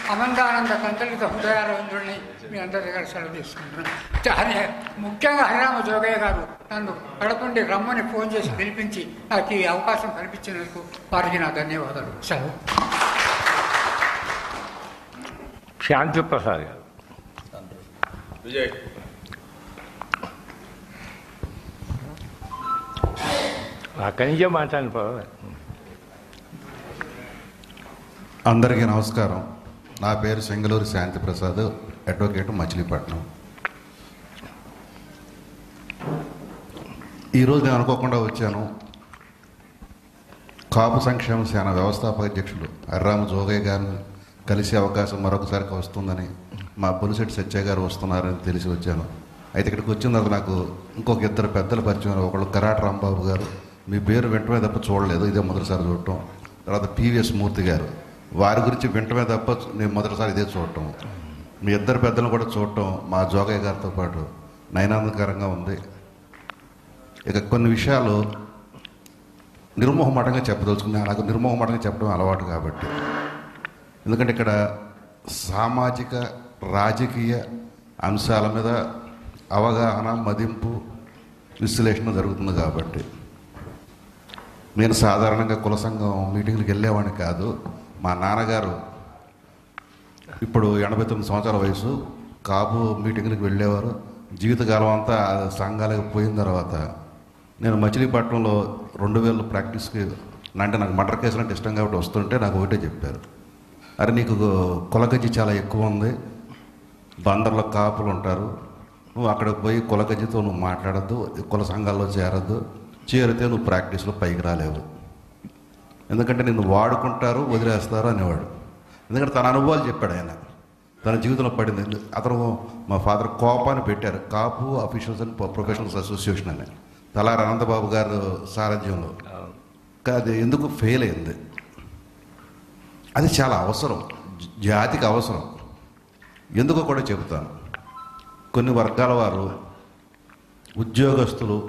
అమందానంద కంతలిత హృదయారవింద్రుడిని మీ అందరి దగ్గర సెలవు తీసుకుంటున్నాను చ- హరి ముఖ్యంగా హరిరామ జోగయ్య గారు నన్ను కడపండి రమ్మని ఫోన్ చేసి పిలిపించి నాకు ఈ అవకాశం కల్పించినందుకు వారికి నా ధన్యవాదాలు సెలవు శాంతి ప్రసాద్ గారు విజయ్ అక్కడి నుంచే మాట్లాడిన పర్వాలేదు అందరికీ నమస్కారం నా పేరు సెంగలూరు శాంతి ప్రసాద్ అడ్వకేట్ మచిలీపట్నం ఈరోజు నేను అనుకోకుండా వచ్చాను కాపు సంక్షేమ సేన వ్యవస్థాపక అధ్యక్షులు హర్రామ జోగయ్య గారిని కలిసే అవకాశం మరొకసారి వస్తుందని మా పులిశెట్టి సత్య గారు వస్తున్నారని తెలిసి వచ్చాను అయితే ఇక్కడికి వచ్చిన తర్వాత నాకు ఇంకొక ఇద్దరు పెద్దలు పరిచయం అయ్యారు. ఒకళ్ళు కరాట రాంబాబు గారు మీ పేరు వెంటనే తప్ప చూడలేదు ఇదే మొదటిసారి చూడటం తర్వాత పివిఎస్ మూర్తి గారు వారి గురించి వెంటనే తప్ప నేను మొదటిసారి ఇదే చూడటం మీ ఇద్దరు పెద్దలు కూడా చూడటం మా జోగయ్య గారితో పాటు నయనానందకరంగా ఉంది ఇక కొన్ని విషయాలు నిర్మోహమాటంగా చెప్పదలుచుకున్నా నాకు నిర్మోహమాటంగా చెప్పడం అలవాటు కాబట్టి ఎందుకంటే ఇక్కడ సామాజిక రాజకీయ అంశాల మీద అవగాహన మదింపు విశ్లేషణ జరుగుతుంది కాబట్టి నేను సాధారణంగా కుల సంఘం మీటింగ్లకు వెళ్ళేవాడిని కాదు మా నాన్నగారు ఇప్పుడు ఎనభై తొమ్మిది సంవత్సరాల వయసు కాపు మీటింగ్లకు వెళ్ళేవారు జీవితకాలం అంతా ఆ సంఘాలకు పోయిన తర్వాత నేను మచిలీపట్నంలో రెండు వేల ప్రాక్టీస్కి అంటే నాకు మర్డర్ కేసులు అంటే ఇష్టం కాబట్టి వస్తుంటే నాకు ఒకటే చెప్పారు అరే నీకు కులగజ్జి చాలా ఎక్కువ ఉంది బందర్లో కాపులు ఉంటారు నువ్వు అక్కడికి పోయి కులగజ్జితో నువ్వు మాట్లాడద్దు కుల సంఘాల్లో చేరద్దు చేరితే నువ్వు ప్రాక్టీస్లో పైకి రాలేవు ఎందుకంటే నిన్ను వాడుకుంటారు వదిలేస్తారు అనేవాడు ఎందుకంటే తన అనుభవాలు చెప్పాడు ఆయన తన జీవితంలో పడింది అతను మా ఫాదర్ కోపాన్ని పెట్టారు Kapu officials and professionals association అని తలారి అనంతబాబు గారు సారథ్యంలో కానీ అది ఎందుకు ఫెయిల్ అయింది అది చాలా అవసరం జ- జాతికి అవసరం ఎందుకో కూడా చెబుతాను కొన్ని వర్గాల వారు ఉద్యోగస్తులు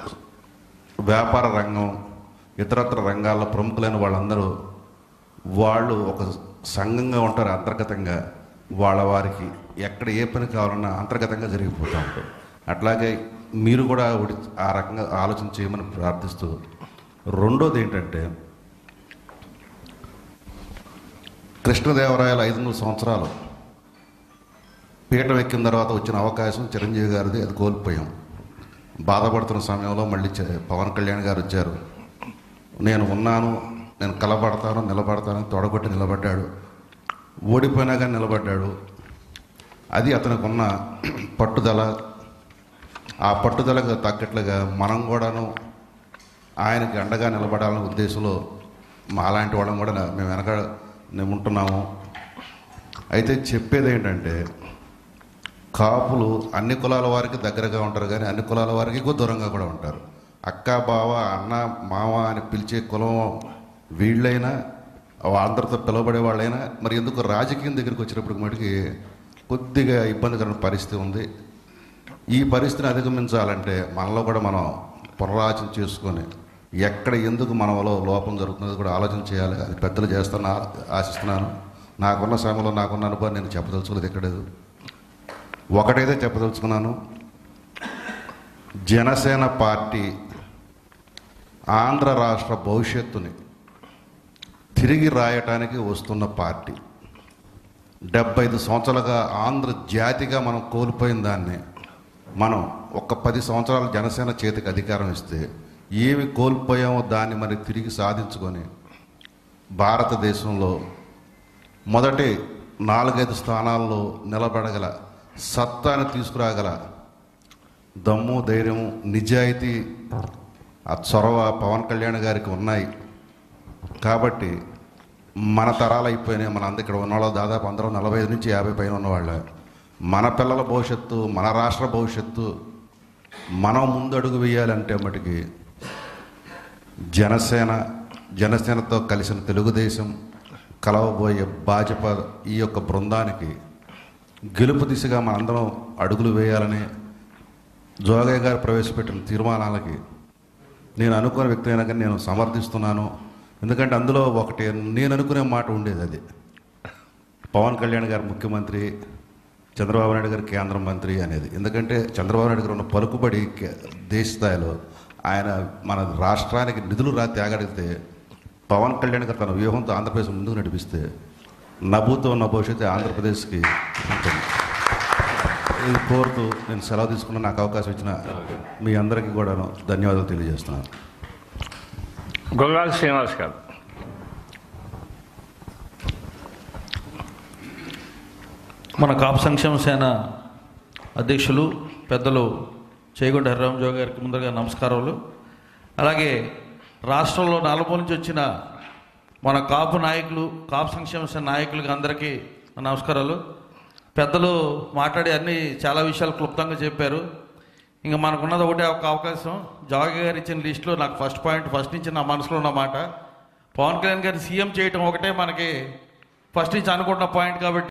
వ్యాపార రంగం ఇతరత్ర రంగాల్లో ప్రముఖులైన వాళ్ళందరూ వాళ్ళు ఒక సంఘంగా ఉంటారు అంతర్గతంగా వాళ్ళ వారికి ఎక్కడ ఏ పని కావాలన్నా అంతర్గతంగా జరిగిపోతూ ఉంటారు అట్లాగే మీరు కూడా ఒకటి ఆ రకంగా ఆలోచన చేయమని ప్రార్థిస్తూ రెండోది ఏంటంటే కృష్ణదేవరాయలు ఐదు వందల సంవత్సరాలు పీఠం ఎక్కిన తర్వాత వచ్చిన అవకాశం చిరంజీవి గారిది అది కోల్పోయాం బాధపడుతున్న సమయంలో మళ్ళీ చ- పవన్ కళ్యాణ్ గారు వచ్చారు నేను ఉన్నాను నేను కలబడతాను నిలబడతాను తొడగొట్టి నిలబడ్డాడు ఓడిపోయినా కానీ నిలబడ్డాడు అది అతనికి ఉన్న పట్టుదల ఆ పట్టుదలకు తగ్గట్లుగా మనం కూడాను ఆయనకి అండగా నిలబడాలనే ఉద్దేశంలో మా అలాంటి వాళ్ళం కూడా నా- మేము వెనక మేము ఉంటున్నాము అయితే చెప్పేది ఏంటంటే కాపులు అన్ని కులాల వారికి దగ్గరగా ఉంటారు కానీ అన్ని కులాల వారికి ఎక్కువ దూరంగా కూడా ఉంటారు అక్క బావ అన్న మామ అని పిలిచే కులం వీళ్ళైనా అందరితో పిలవబడే వాళ్ళైనా మరి ఎందుకు రాజకీయం దగ్గరికి వచ్చినప్పుడు మటుకి కొద్దిగా ఇబ్బందికరమైన పరిస్థితి ఉంది ఈ పరిస్థితిని అధిగమించాలంటే మనలో కూడా మనం పునరాలోచన చేసుకొని ఎక్కడ ఎందుకు మనలో లోపం జరుగుతుందో కూడా ఆలోచన చేయాలి అది పెద్దలు చేస్తాను ఆశిస్తున్నాను నాకున్న సమయంలో నాకున్న అనుభవం నేను చెప్పదలుచుకోలేదు ఎక్కడేదు ఒకటైతే చెప్పదలుచుకున్నాను జనసేన పార్టీ ఆంధ్ర రాష్ట్ర భవిష్యత్తుని తిరిగి రాయటానికి వస్తున్న పార్టీ డెబ్బై ఐదు సంవత్సరాలుగా ఆంధ్ర జాతిగా మనం కోల్పోయిన దాన్ని మనం ఒక పది సంవత్సరాలు జనసేన చేతికి అధికారం ఇస్తే ఏమి కోల్పోయామో దాన్ని మరి తిరిగి సాధించుకొని భారతదేశంలో మొదటి నాలుగైదు స్థానాల్లో నిలబడగల సత్తాని తీసుకురాగల దమ్ము ధైర్యం నిజాయితీ ఆ చొరవ పవన్ కళ్యాణ్ గారికి ఉన్నాయి కాబట్టి మన తరాలు అయిపోయినాయి మన అందరు ఇక్కడ ఉన్న వాళ్ళు దాదాపు అందరూ నలభై ఐదు నుంచి యాభై పైన ఉన్నవాళ్ళే మన పిల్లల భవిష్యత్తు మన రాష్ట్ర భవిష్యత్తు మనం ముందడుగు వేయాలంటే మటుకి జనసేన జనసేనతో కలిసిన తెలుగుదేశం కలవబోయే భాజపా ఈ యొక్క బృందానికి గెలుపు దిశగా మనందరం అడుగులు వేయాలని జోగయ్య గారు ప్రవేశపెట్టిన తీర్మానాలకి నేను అనుకునే వ్యక్తి అయినా కానీ నేను సమర్థిస్తున్నాను ఎందుకంటే అందులో ఒకటి నేను అనుకునే మాట ఉండేది అది పవన్ కళ్యాణ్ గారు ముఖ్యమంత్రి చంద్రబాబు నాయుడు గారు కేంద్ర మంత్రి అనేది ఎందుకంటే చంద్రబాబు నాయుడు గారు ఉన్న పలుకుబడి కే- దేశ స్థాయిలో ఆయన మన రాష్ట్రానికి నిధులు రా తేగడిగితే పవన్ కళ్యాణ్ గారు తన వ్యూహంతో ఆంధ్రప్రదేశ్ ముందుకు నడిపిస్తే నభూతో ఉన్న భవిష్యత్తు ఆంధ్రప్రదేశ్కి ఉంటుంది ఇది కోరుతూ నేను సెలవు తీసుకున్న నాకు అవకాశం ఇచ్చిన మీ అందరికీ కూడా ధన్యవాదాలు తెలియజేస్తున్నాను గొల్లాల శ్రీనివాస్ గారు మన కాపు సంక్షేమ సేన అధ్యక్షులు పెద్దలు చేగొండ హరిరామరావు గారికి ముందుగా నమస్కారాలు అలాగే రాష్ట్రంలో నలుమూల నుంచి వచ్చిన మన కాపు నాయకులు కాపు సంక్షేమ సేన నాయకులకి అందరికీ నా నమస్కారాలు పెద్దలు మాట్లాడి అన్ని చాలా విషయాలు క్లుప్తంగా చెప్పారు ఇంకా మనకున్నది ఒకటే ఒక అవకాశం జాగి గారు ఇచ్చిన లిస్టులో నాకు ఫస్ట్ పాయింట్ ఫస్ట్ నుంచి నా మనసులో ఉన్న మాట పవన్ కళ్యాణ్ గారిని సీఎం చేయటం ఒకటే మనకి ఫస్ట్ నుంచి అనుకుంటున్న పాయింట్ కాబట్టి